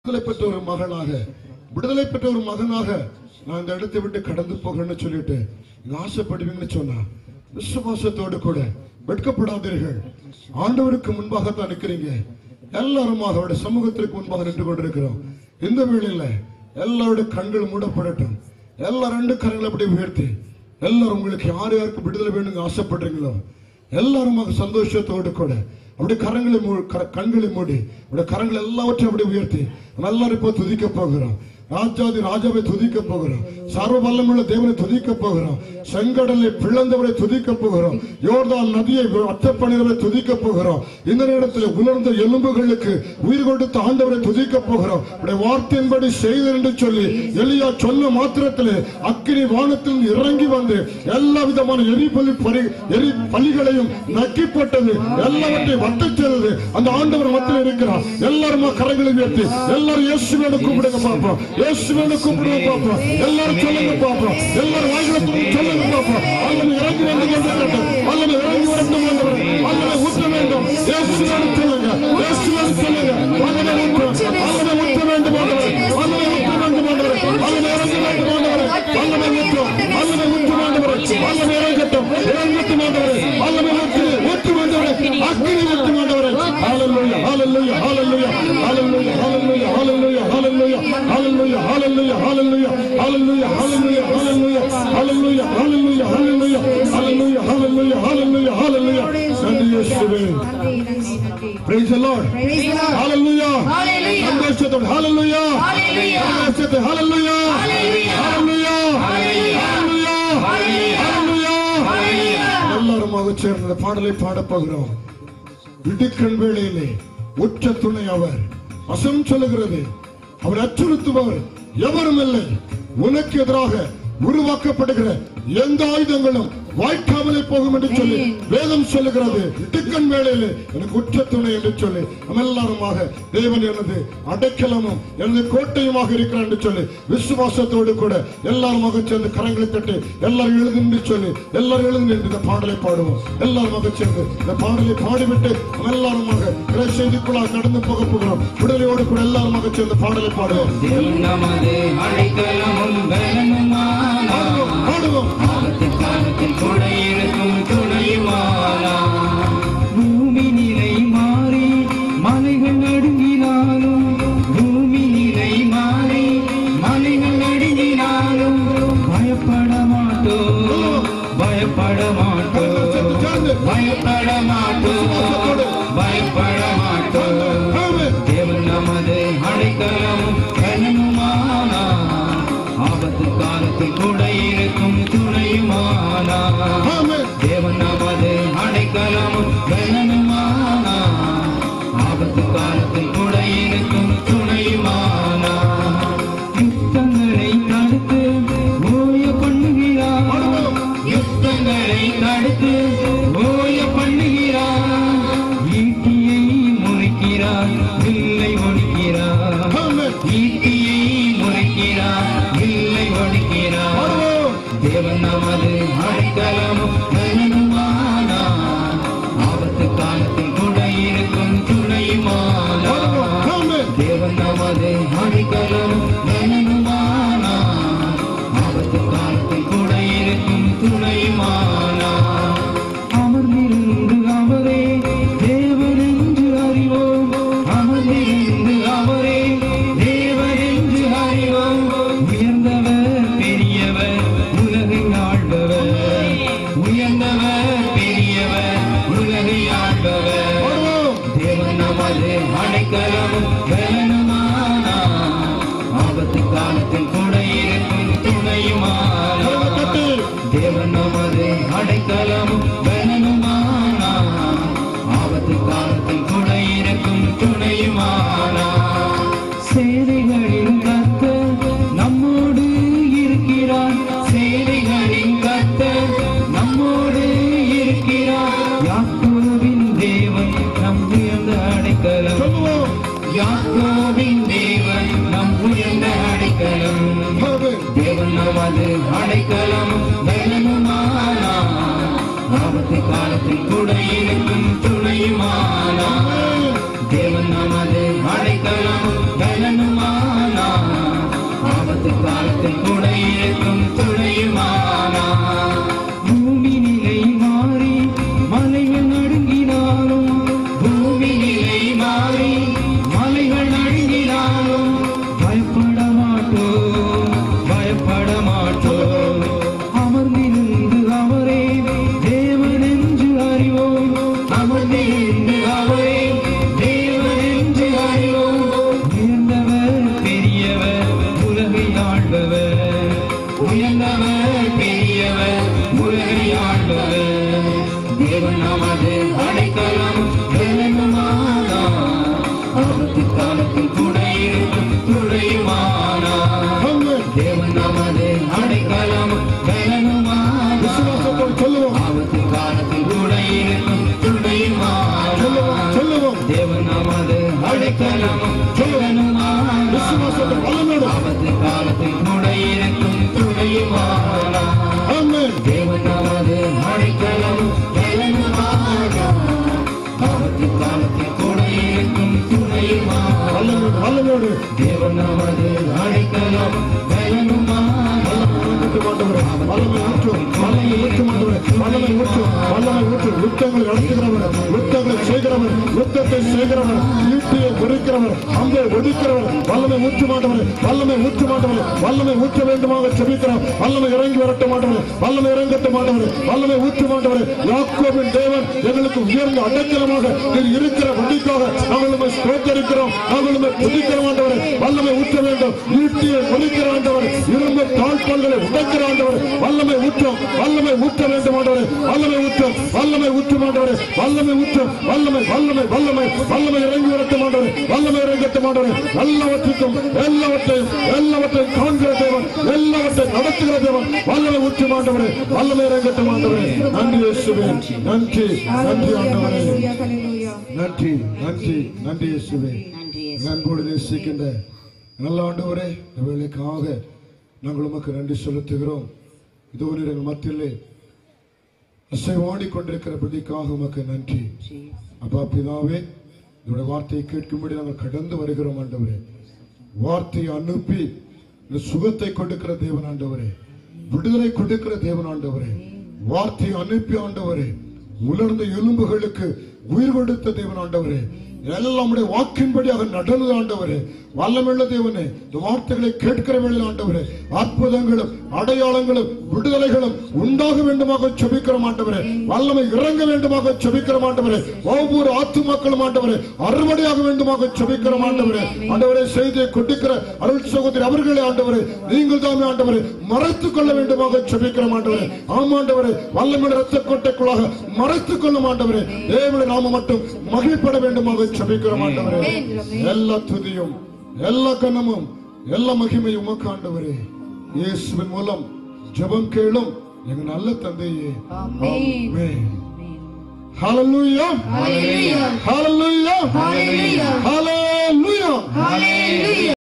விடுதலை பெற்ற ஒரு மகனாக விடுதலை பெற்ற ஒரு மகனாக நான் இந்த இடத்தை விட்டு கடந்து போகிறேன்னு சொல்லிட்டு நீங்க ஆசைப்படுவீங்கன்னு சொன்னா விசுவாசத்தோடு கூட வெட்கப்படாதீர்கள் ஆண்டவருக்கு முன்பாகத்தான் நிற்கிறீங்க எல்லாரும் அவருடைய சமூகத்திற்கு முன்பாக நின்று கொண்டிருக்கிறோம் இந்த வேளையில எல்லாருடைய கண்கள் மூடப்படட்டும் எல்லா ரெண்டு கரங்களை அப்படி உயர்த்தி எல்லாரும் உங்களுக்கு யார் யாருக்கு விடுதலை வேணுங்க ஆசைப்படுறீங்களோ எல்லாரும் சந்தோஷத்தோடு கூட அப்படி கரங்களை மூ- கர- கண்களை மூடி அப்படி கரங்கள் எல்லாவற்றையும் அப்படி உயர்த்தி நம்ம எல்லாரும் இப்போ துதிக்க போகிறோம் ராஜாதி ராஜாவை துதிக்க போகிறோம் சர்வ வல்லமுள்ள தேவனை துதிக்க போகிறோம் செங்கடலை பிளந்தவரை துதிக்க போகிறோம் யோர்தான் நதியை அத்தப்பணிகளை துதிக்க போகிறோம் இந்த நேரத்தில் உலர்ந்த எலும்புகளுக்கு உயிர் கொடுத்த ஆண்டவரை துதிக்க போகிறோம் உடைய வார்த்தையின்படி செய்தேன் என்று சொல்லி எலியா சொன்ன மாத்திரத்திலே அக்கினி வானத்தில் இறங்கி வந்து எல்லா விதமான எரிபலி பலி எரி பலிகளையும் நக்கி போட்டது எல்லாவற்றையும் வட்டச் செய்தது அந்த ஆண்டவர் மத்தியில் இருக்கிறார் எல்லாரும் கரங்களை உயர்த்தி எல்லாரும் இயேசுவோட கூப்பிடுங்க பார்ப்போம் இயேசுவோட கூப்பிடுங்க பார்ப்போம் எல்லாரும் சொல்லுங்க பார்ப்போம் எல்லாரும் வாய்களை துறந்து சொல்லுங்க பார்ப்போம் அல்லது இறங்கி வந்து கேட்கட்டும் அல்லது இறங்கி வரட்டும் ஆண்டவரே. அல்லது ஊற்ற வேண்டும் இயேசுவோடு சொல்லுங்க இயேசுவோடு சொல்லுங்க அல்லது ஊற்ற அல்லது ஊற்ற வேண்டும் ஆண்டவரே அல்லது ஊற்ற வேண்டும் ஆண்டவரே அல்லது இறங்கி வேண்டும் ஆண்டவரே அல்லது ஊற்ற அல்லது ஊற்ற ஆண்டவரே அல்லது இறங்கட்டும் இறங்கட்டும் ஆண்டவரே அல்லது ஊற்று ஊற்று ஆண்டவரே அக்கினி ஊற்று ஆண்டவரே ஹalleluya hallelujah hallelujah hallelujah hallelujah hallelujah hallelujah hallelujah hallelujah hallelujah hallelujah hallelujah hallelujah hallelujah hallelujah hallelujah hallelujah hallelujah hallelujah hallelujah நன்றி இயேசுவே நன்றி நன்றி நன்றி praise the lord Praise the Lord. hallelujah Hallelujah. சந்தோஷத்தோடு hallelujah Hallelujah. சந்தோஷத்தை hallelujah Hallelujah. hallelujah hallelujah hallelujah எல்லாருமாக சேர்ந்து இந்த பாடலை பாடப் போகிறோம் இடுக்கண் வேளையிலே உற்ற துணை அவர் வசனம் சொல்லுகிறது அவர் அச்சுறுத்துபவர் எவரும் இல்லை உனக்கு எதிராக உருவாக்கப்படுகிற எந்த ஆயுதங்களும் வாய்க்காமலே போகும் என்று சொல்லி வேதம் சொல்லுகிறது இடுக்கண் வேளையிலே எனக்கு உற்ற துணை என்று சொல்லி நம்ம எல்லாருமாக தேவன் எனது அடைக்கலமும் எனது கோட்டையுமாக இருக்கிறார் என்று சொல்லி விசுவாசத்தோடு கூட எல்லாருமாக சேர்ந்து கரங்களை தட்டி எல்லாரும் எழுது என்று சொல்லி எல்லாரும் எழுந்து என்று இந்த பாடலை பாடுவோம் எல்லாருமாக சேர்ந்து இந்த பாடலை பாடிவிட்டு நம்ம எல்லாருமாக இறை செய்திக்குள்ளாக கடந்து போக போகிறோம் விடுதலையோடு கூட எல்லாருமாக சேர்ந்து பாடலை பாடுவோம் நமது அடைக்கலமும் பலனுமானா பாடுவோம் பாடுவோம் ஆபத்து காலத்தில் கூட இருக்கும் துணையுமானா பூமி நிலை மாறி மலைகள் நடுங்கினாலும் பூமி நிலை மாறி மலைகள் நடுங்கினாலும் பயப்பட மாட்டோம் பயப்பட மாட்டோம் சேர்ந்து பயப்பட மாட்டோம் பயப்பட மாட்டோம் ஆமென். தேவன் நமது அடைக்கலமும் கனமுமானா ஆபத்து காலத்தில் கூட இருக்கும் துணையுமானா ஆமென். தேவன் நமது அடைக்கலமும் கனமுமானா ஆபத்து காலத்தில் கூட இருக்கும் துணையுமானா யுத்தங்களை தடுத்து ஓய பண்ணுகிறார் யுத்தங்களை தடுத்து ஓய பண்ணுகிறார் ஈட்டியை முறிக்கிறார் வில்லை ஒடிக்கிறார் ஆமென். ஈட்டியை முறிக்கிறார் வில்லை ஒடிக்கிறார் பாடுவோம் தேவன் நமது அடைக்கலமும் கனனுமானா ஆபத்து காலத்தில் கூட இருக்கும் துணையுமானா ஆமென். தேவன் நமது அடைக்கலமும் கனனுமானா ஆபத்து காலத்தில் கூட இருக்கும் துணையுமானா அமர்ந்திருந்து அவரே தேவன் என்று அறிவோம் அமர்ந்திருந்து அவரே தேவன் என்று அறிவோம் உயர்ந்தவர் பெரியவர் உலகை ஆள்பவர் உயர்ந்தவர் பெரியவர் உலகை ஆள்பவர் பாடுவோம் தேவன் நமது அடைக்கலமும் பலனுமானா வேலனுமானா ஆபத்து காலத்தில் கூட இருக்கும் துணையுமானா பூமி நிலை மாறி மலைகள் நடுங்கினாலும் பூமி நிலை மாறி மலைகள் நடுங்கினாலும் பயப்பட மாட்டோம் பயப்பட மாட்டோம் அமர்ந்திருந்து அவரே தேவன் என்று அறிவோம் அமர்ந்திருந்து அவரே தேவன் என்று அறிவோம் உயர்ந்தவர் பெரியவர் உலகை ஆள்பவர் உயர்ந்தவர் பெரியவர் உலகை ஆள்பவர் தேவன் நமது அடைக்கலம் வேலனுமானா ஆபத்து காலத்தில் கூட இருக்கும் துணையுமானா ஆமென். தேவன் நமது அடைக்கலம் வேலனுமானா விசுவாசத்தோடு சொல்லுவோம் ஆபத்து காலத்தில் கூட இருக்கும் துணையுமானா சொல்லுவோம் சொல்லுவோம் தேவன் நமது அடைக்கலம் வேலனுமானா விசுவாசத்தை வல்லமையோடு ஆபத்து காலத்தில் கூட இருக்கும் துணையுமானா ஆமென் தேவன் நமது அடைக்கலம் வேலனுமானா ஆபத்து காலத்தில் கூட இருக்கும் துணையுமானா வல்லமையோடு வல்லமையோடு தேவன் நமது அடைக்கலம் வேலனுமானா ஊற்று மாட்டவரே வல்லமை ஊற்றும் வல்லமை ஊற்று மாட்டவரே வல்லமை ஊற்றும் வல்லமை ஊற்றும் யுத்தங்களை நடத்துகிறவர் யுத்தங்களை செய்கிறவர் யுத்தத்தை செய்கிறவர் ஈட்டியை ஒடுக்கிறவர் அம்பை ஒடுக்கிறவர் வல்லமை ஊற்று மாட்டவரே வல்லமை ஊற்று மாட்டவரே வல்லமை ஊற்ற வேண்டுமாக செபிக்கிறோம் வல்லமை இறங்கி வரட்ட மாட்டவரே வல்லமை இறங்கட்ட மாட்டவரே வல்லமை ஊற்று மாட்டவரே யாக்கோபின் தேவன் எங்களுக்கு உயர்ந்த அடைக்கலமாக நீர் இருக்கிற வண்டிக்காக நாங்கள் உண்மை ஸ்தோத்தரிக்கிறோம் நாங்கள் உண்மை துதிக்கிற ஆண்டவரே வல்லமை ஊற்ற வேண்டும் ஈட்டியை ஒடுக்கிற ஆண்டவர் இரும்பு தாழ்பால்களை உடைக்கிற ஆண்டவர் வல்லமை ஊற்றும் வல்லமை ஊற்ற வேண்டும் ஆண்டவரே வல்லமை ஊற்றும் வல்லமை ஊற்றும் ஆண்டவரே வல்லமை ஊற்றும் வல்லமை வல்லமை வல்லமை வல்லமை இறங்கி வரட்டும் ஆண்டவரே வல்லமை இறங்கட்டும் ஆண்டவரே எல்லாவற்றுக்கும் எல்லாவற்றையும் எல்லாவற்றையும் காண்கிற தேவன் எல்லாவற்றையும் நடத்துகிற தேவன் வல்லமை ஊற்றும் ஆண்டவரே வல்லமை இறங்கட்டும் ஆண்டவரே நன்றி இயேசுவே நன்றி நன்றி ஆண்டவரே Hallelujah, hallelujah. நன்றி நன்றி நன்றி இயேசுவே நன்றி அன்போடு நேசிக்கின்ற நல்ல ஆண்டவரே இந்த வேலைக்காக நாங்கள் உமக்கு நன்றி செலுத்துகிறோம் இதோ நீர் எங்கள் மத்தியிலே அசைவாடி கொண்டிருக்கிற பதிக்காக உமக்கு நன்றி அப்பா பிதாவே இதோட வார்த்தையை கேட்கும்படி நாங்கள் கடந்து வருகிறோம் ஆண்டவரே வார்த்தையை அனுப்பி இந்த சுகத்தை கொடுக்கிற தேவன் ஆண்டவரே விடுதலை கொடுக்கிற தேவன் ஆண்டவரே வார்த்தையை அனுப்பி ஆண்டவரே உலர்ந்த எலும்புகளுக்கு உயிர் கொடுத்த தேவன் ஆண்டவரே எல்லாம் உடைய வாக்கின்படியாக நடந்தது ஆண்டவரே வல்லமுள்ள தேவனே இந்த வார்த்தைகளை கேட்கிற வேளையில் ஆண்டவரே அற்புதங்களும் அடையாளங்களும் விடுதலைகளும் உண்டாக வேண்டுமாக செபிக்கிற ஆண்டவரே வல்லமை இறங்க வேண்டுமாக செபிக்கிற ஆண்டவரே ஒவ்வொரு ஆத்துமாக்களும் ஆண்டவரே அறுவடையாக வேண்டுமாக செபிக்கிற ஆண்டவரே ஆண்டவரே செய்தியை கொட்டிக்கிற அருள் சகோதரி அவர்களே ஆண்டவரே நீங்கள் தாமே ஆண்டவரே மறைத்துக் கொள்ள வேண்டுமாக செபிக்கிற ஆண்டவரே ஆமாண்டவரே வல்லமிட ரத்த கோட்டைக்குள்ளாக மறைத்துக் கொள்ளும் ஆண்டவரே தேவனுடைய நாம மட்டும் மகிழ்ப்பட வேண்டுமாக செபிக்கிற ஆண்டவரே எல்லா துதியும் எல்லா கனமும் எல்லா மகிமையும் உமக்கு ஆண்டவரே இயேசுவின் மூலம் ஜெபம் கேளும் எங்க நல்ல தந்தையே ஆமென் ஹalleluya Hallelujah. ஹalleluya Hallelujah. ஹalleluya Hallelujah.